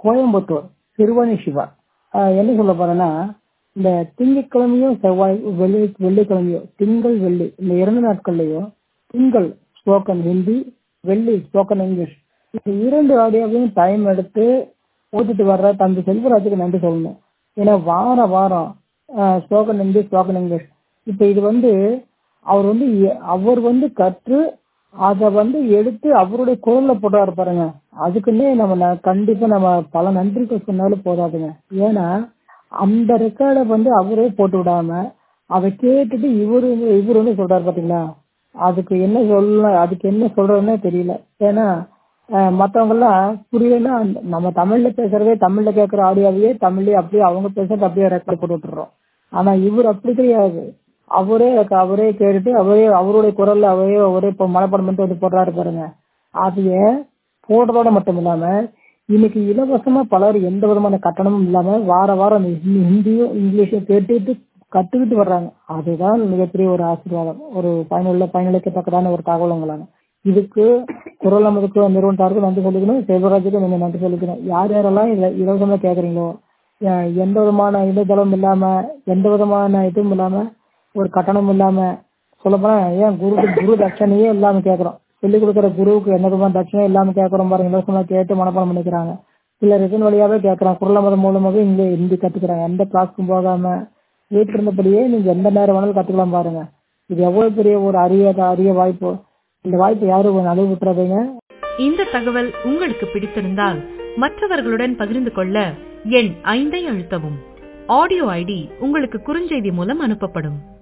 கோயம்புத்தூர் திருவாணி சிவா ஆஹ் என்ன சொல்ல போறேன்னா இந்த திங்கட்கிழமையும் செவ்வாய் வெள்ளி வெள்ளிக்கிழமையும் திங்கள் வெள்ளி இந்த இரண்டு நாட்கள்லயும் திங்கள் ஸ்போக்கன் ஹிந்தி வெள்ளி ஸ்போக்கன் இங்கிலீஷ் இந்த இரண்டு ஆடியோவையும் டைம் எடுத்து ஓட்டிட்டு வர்ற தம்பி செல்வராஜுக்கு நன்றி சொல்லணும் ஏன்னா வார வாரம் ஸ்போக்கன் ஹிந்தி ஸ்போக்கன் இங்கிலீஷ் இப்ப இது வந்து அவர் வந்து எ- அவர் வந்து கற்று அதை வந்து எடுத்து அவருடைய குரல்ல போட்டாரு பாருங்க அதுக்குன்னே நம்ம ந- கண்டிப்பா நம்ம பல நன்றிகள் சொன்னாலும் போதாதுங்க ஏன்னா அந்த ரெக்கார்டை வந்து அவரே போட்டு விடாம அதை கேட்டுட்டு இவரு இவரு வந்து சொல்றாரு பாத்தீங்களா அதுக்கு என்ன சொல்ல அதுக்கு என்ன சொல்றதுன்னே தெரியல ஏன்னா அஹ், மத்தவங்க எல்லாம் புரியலன்னா அந்த- நம்ம தமிழ்ல பேசுறதே தமிழ்ல கேட்கிற ஆடியோவையே தமிழ்லயே அப்படியே அவங்க பேசுறது அப்படியே ரெக்கார்ட் போட்டு விட்டுறோம் ஆனா இவர் அப்படி கிடையாது அவரே அவரே கேட்டுட்டு அவரே அவருடைய குரல்ல அவரே அவரே இப்போ மனப்பாடம் பண்ணிட்டு வந்து போடுறாரு பாருங்க அது ஏன் போடுறதோட மட்டும் இல்லாம இன்னைக்கு இலவசமா பலர் எந்த விதமான கட்டணமும் இல்லாம வார வாரம் அந்த ஹிந்தி- ஹிந்தியும் இங்கிலீஷும் கேட்டுட்டு கத்துக்கிட்டு வர்றாங்க அதுதான் மிகப்பெரிய ஒரு ஆசீர்வாதம் ஒரு பயனுள்ள பயனளிக்கத்தக்கதான ஒரு தகவலுங்களான இதுக்கு குரல் நமதுக்கு நிறுவனத்தாருக்கு நன்றி சொல்லிக்கணும் செல்வராஜுக்கு நீங்க நன்றி சொல்லிக்கணும் யார் யாரெல்லாம் இதை இலவசமா கேக்குறீங்களோ அஹ் எந்த விதமான இணையதளம் இல்லாம எந்த விதமான இதுவும் இல்லாம ஒரு கட்டணம் இல்லாம சொல்லப்போனா ஏன் குரு குரு தட்சணையே இல்லாம கேக்குறோம் சொல்லிக் கொடுக்குற குருவுக்கு எந்த விதமான தட்சணையும் இல்லாம கேக்குறோம் பாருங்க இலவசமா கேட்டு மனப்பாடம் பண்ணிக்கிறாங்க சிலர் இதன் வழியாவே கேட்கறாங்க குரல் மதம் மூலமாக இங்க ஹிந்தி கத்துக்கிறாங்க எந்த கிளாஸ்க்கும் போகாம வீட்டில் இருந்தபடியே நீங்க எந்த நேரம் வேணாலும் கத்துக்கலாம் பாருங்க இது எவ்வளவு பெரிய ஒரு அரிய அரிய வாய்ப்பு இந்த வாய்ப்பு யாரும் நழுவு விட்டுறதுங்க இந்த தகவல் உங்களுக்கு பிடித்திருந்தால் மற்றவர்களுடன் பகிர்ந்து கொள்ள எண் ஐந்தை அழுத்தவும் ஆடியோ ஐடி உங்களுக்கு குறுஞ்செய்தி மூலம் அனுப்பப்படும்